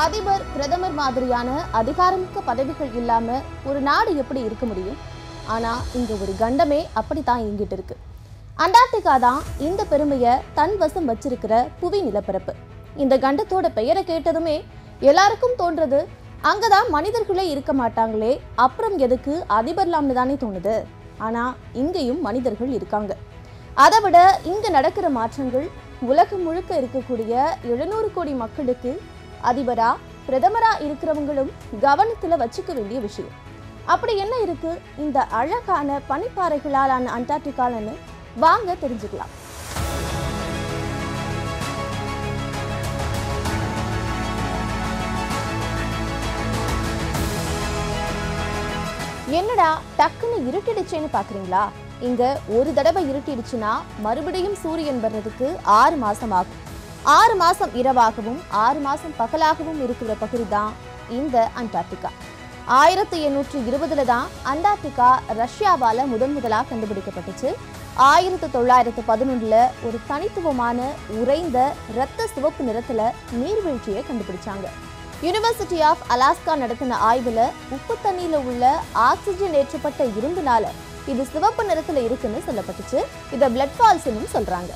அதிபர் பிரதமர் மாதிரியான அதிகாரமிக்க பதவிகள் இல்லாம ஒரு நாடு எப்படி இருக்க முடியும் ஆனா இங்க ஒரு கண்டமே அப்படித்தான் இயங்கிட்டு இருக்கு அண்டார்டிகா தான் இந்த பெருமையை தன் வசம் வச்சிருக்கிற புவி நிலப்பரப்பு இந்த கண்டத்தோட பெயரை கேட்டதுமே எல்லாருக்கும் தோன்றது அங்கதான் மனிதர்களே இருக்க மாட்டாங்களே அப்புறம் எதுக்கு அதிபர்லாம்னு தானே தோணுது ஆனா இங்கேயும் மனிதர்கள் இருக்காங்க அதை விட இங்க நடக்கிற மாற்றங்கள் உலகம் முழுக்க இருக்கக்கூடிய எழுநூறு கோடி மக்களுக்கு அதிபரா பிரதமரா இருக்கிறவங்களும் கவனத்துல வச்சுக்க வேண்டிய விஷயம் அப்படி என்ன இருக்கு இந்த அழகான பனிப்பாறைகளாலான அண்டார்டிகாலன்னு வாங்க தெரிஞ்சுக்கலாம் என்னடா டக்குன்னு இருட்டிடுச்சேன்னு பாக்குறீங்களா இங்க ஒரு தடவை இருட்டிடுச்சுன்னா மறுபடியும் சூரியன் வர்றதுக்கு ஆறு மாசம் ஆகும் ஆறு மாசம் இரவாகவும் ஆறு மாசம் பகலாகவும் இருக்கிற பகுதி தான் இந்த அண்டார்டிகா ஆயிரத்தி எண்ணூற்றி இருபதுல தான் அண்டார்டிகா ரஷ்யாவால முதன் முதலா கண்டுபிடிக்கப்பட்டுச்சு ஆயிரத்தி தொள்ளாயிரத்து பதினொன்றுல ஒரு தனித்துவமான உறைந்த இரத்த சிவப்பு நிறத்துல நீர்வீழ்ச்சியை கண்டுபிடிச்சாங்க யுனிவர்சிட்டி ஆஃப் அலாஸ்கா நடத்தின ஆய்வுல உப்பு தண்ணியில உள்ள ஆக்சிஜன் ஏற்றப்பட்ட இரும்புனால இது சிவப்பு நிறத்துல இருக்குன்னு சொல்லப்பட்டுச்சு இத பிளட் ஃபால்ஸ்னு சொல்றாங்க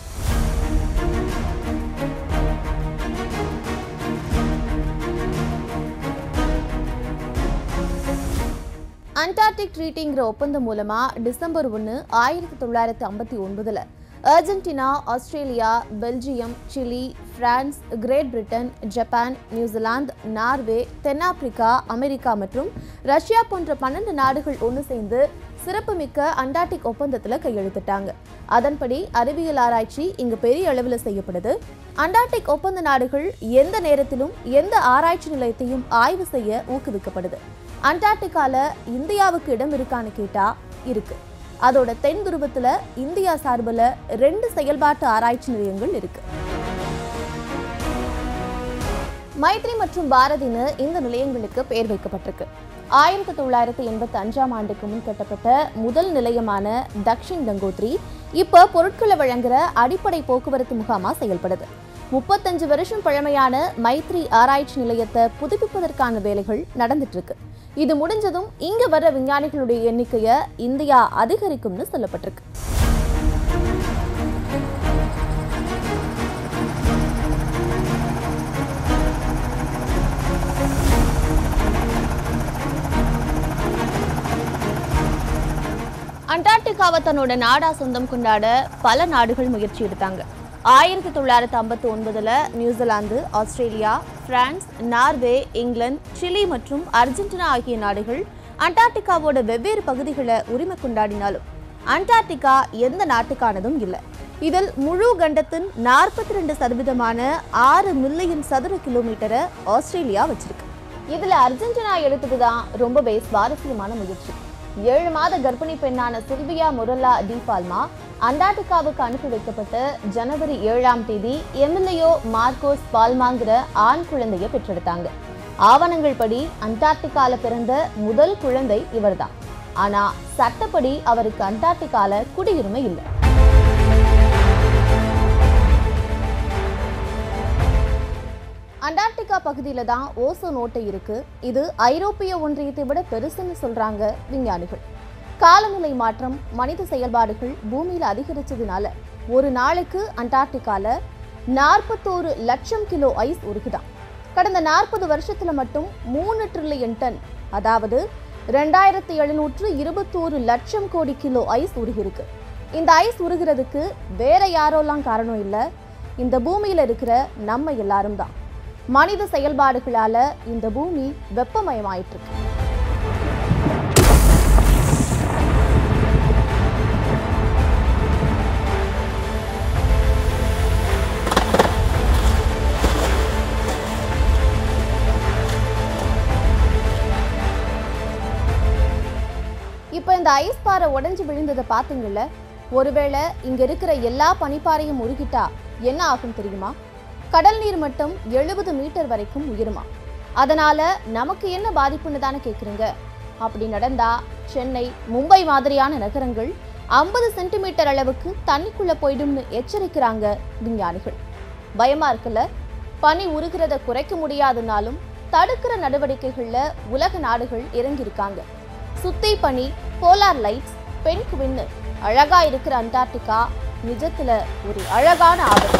அண்டார்டிக் ட்ரீட்டிங்கிற ஒப்பந்தம் மூலமா டிசம்பர் ஒன்று ஆயிரத்தி தொள்ளாயிரத்தி ஐம்பத்தி ஒன்பதுல Argentina Australia Belgium Chile France Great Britain Japan New Zealand Norway தென்னாப்பிரிக்கா அமெரிக்கா மற்றும் ரஷ்யா போன்ற பன்னெண்டு நாடுகள் ஒன்று சேர்ந்து சிறப்புமிக்க அண்டார்டிக் ஒப்பந்தத்தில் கையெழுத்திட்டாங்க அதன்படி அறிவியல் ஆராய்ச்சி இங்கு பெரிய அளவில் செய்யப்படுது அண்டார்டிக் ஒப்பந்த நாடுகள் எந்த நேரத்திலும் எந்த ஆராய்ச்சி நிலையத்தையும் ஆய்வு செய்ய ஊக்குவிக்கப்படுது அண்டார்டிகால இந்தியாவுக்கு இடம் இருக்கான்னு கேட்டா இருக்கு அதோட தென் துருவத்துல இந்தியா சார்பில் ரெண்டு செயல்பாட்டு ஆராய்ச்சி நிலையங்கள் இருக்கு மைத்ரி மற்றும் பாரதின்னு இந்த நிலையங்களுக்கு பெயர் வைக்கப்பட்டிருக்கு ஆயிரத்தி தொள்ளாயிரத்தி எண்பத்தி அஞ்சாம் ஆண்டுக்கு முன் கட்டப்பட்ட முதல் நிலையமான தக்ஷின் கங்கோத்ரி இப்போ பொருட்களை வழங்குற அடிப்படை போக்குவரத்து முகாமா செயல்படுது முப்பத்தஞ்சு வருஷம் பழமையான மைத்ரி ஆராய்ச்சி நிலையத்தை புதுப்பிப்பதற்கான வேலைகள் நடந்துட்டு இருக்கு இது முடிஞ்சதும் இங்க வர்ற விஞ்ஞானிகளுடைய எண்ணிக்கையை இந்தியா அதிகரிக்கும்னு சொல்லப்பட்டிருக்கு அண்டார்டிகாவை தன்னோட நாடா சொந்தம் கொண்டாட பல நாடுகள் முயற்சி எடுத்தாங்க ஆயிரத்தி தொள்ளாயிரத்தி ஐம்பத்தி ஒன்பதுல New Zealand Australia France Norway England Chile மற்றும் அர்ஜென்டினா ஆகிய நாடுகள் அண்டார்டிகாவோட வெவ்வேறு பகுதிகளை உரிமை கொண்டாடினாலும் அண்டார்டிகா எந்த நாட்டுக்கானதும் இல்லை இதில் முழு கண்டத்தின் நாற்பத்தி ரெண்டு சதவீதமான ஆறு மில்லியன் சதுர கிலோமீட்டரை ஆஸ்திரேலியா வச்சிருக்கு இதுல அர்ஜென்டினா எடுத்தது தான் ரொம்பவே சுவாரஸ்யமான முயற்சி ஏழு மாத கர்ப்பிணி பெண்ணான சில்வியா மொரல்லா டி பால்மா அண்டார்டிகாவுக்கு அனுப்பி வைக்கப்பட்டு ஜனவரி ஏழாம் தேதி எமிலியோ மார்க்கோஸ் பால்மாங்கிற ஆண் குழந்தையை பெற்றெடுத்தாங்க ஆவணங்கள் படி அண்டார்டிகால பிறந்த முதல் குழந்தை இவர்தான் ஆனா சட்டப்படி அவருக்கு அண்டார்டிகால குடியுரிமை இல்லை அண்டார்டிகா பகுதியில தான் ஓசோன் ஓட்டை இருக்கு இது ஐரோப்பிய ஒன்றியத்தை விட பெருசுன்னு சொல்றாங்க விஞ்ஞானிகள் காலநிலை மாற்றம் மனித செயல்பாடுகள் பூமியில அதிகரிச்சதுனால ஒரு நாளுக்கு அண்டார்டிகால நாற்பத்தோரு லட்சம் கிலோ ஐஸ் உருகுதாம் கடந்த நாற்பது வருஷத்துல மட்டும் மூணு ட்ரில்லியன் டன் அதாவது ரெண்டாயிரத்தி எழுநூற்று இருபத்தோரு லட்சம் கோடி கிலோ ஐஸ் உருகிருக்கு இந்த ஐஸ் உருகிறதுக்கு வேற யாரோலாம் காரணம் இல்லை இந்த பூமியில இருக்கிற நம்ம எல்லாரும் தான் மனித செயல்பாடுகளால இந்த பூமி வெப்பமயமாயிட்டு இருக்கு இப்போ இந்த ஐஸ் பாறை உடைஞ்சு விழுந்ததை பார்த்தீங்கல்ல ஒருவேளை இங்க இருக்கிற எல்லா பனிப்பாறையும் உருகிட்டா என்ன ஆகும் தெரியுமா கடல் நீர் மட்டம் எழுபது மீட்டர் வரைக்கும் உயருமா அதனால நமக்கு என்ன பாதிப்புன்னு தானே கேட்குறீங்க அப்படி நடந்தா சென்னை மும்பை மாதிரியான நகரங்கள் ஐம்பது சென்டிமீட்டர் அளவுக்கு தண்ணிக்குள்ள போயிடும்னு எச்சரிக்கிறாங்க விஞ்ஞானிகள் பயமா இருக்குல்ல பனி உருகிறத குறைக்க முடியாதுனாலும் தடுக்கிற நடவடிக்கைகள்ல உலக நாடுகள் இறங்கியிருக்காங்க சுத்தி பனி போலார் லைட்ஸ் பெண் குவின்னு அழகா இருக்கிற அண்டார்டிகா நிஜத்துல ஒரு அழகான ஆபத்து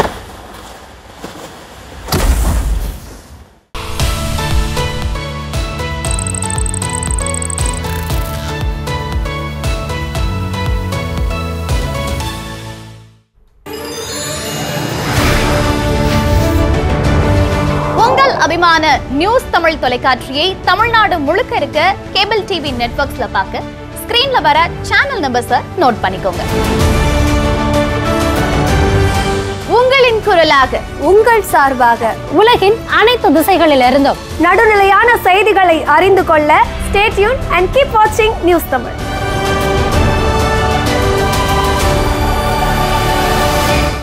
உங்கள் அபிமான நியூஸ் தமிழ் தொலைக்காட்சியை தமிழ்நாடு முழுக்க இருக்க கேபிள் டிவி நெட்வொர்க்ஸ்ல பார்க்க ஸ்கிரீன்ல வர சேனல் நம்பர்ஸை நோட் பண்ணிக்கோங்க உங்களின் குரலாக உங்கள் சார்பாக உலகின் அனைத்து திசைகளிலிருந்தும் நடுநிலையான செய்திகளை அறிந்து கொள்ள ஸ்டேட்யூன் அண்ட் கீப் வாட்சிங் நியூஸ் தமிழ்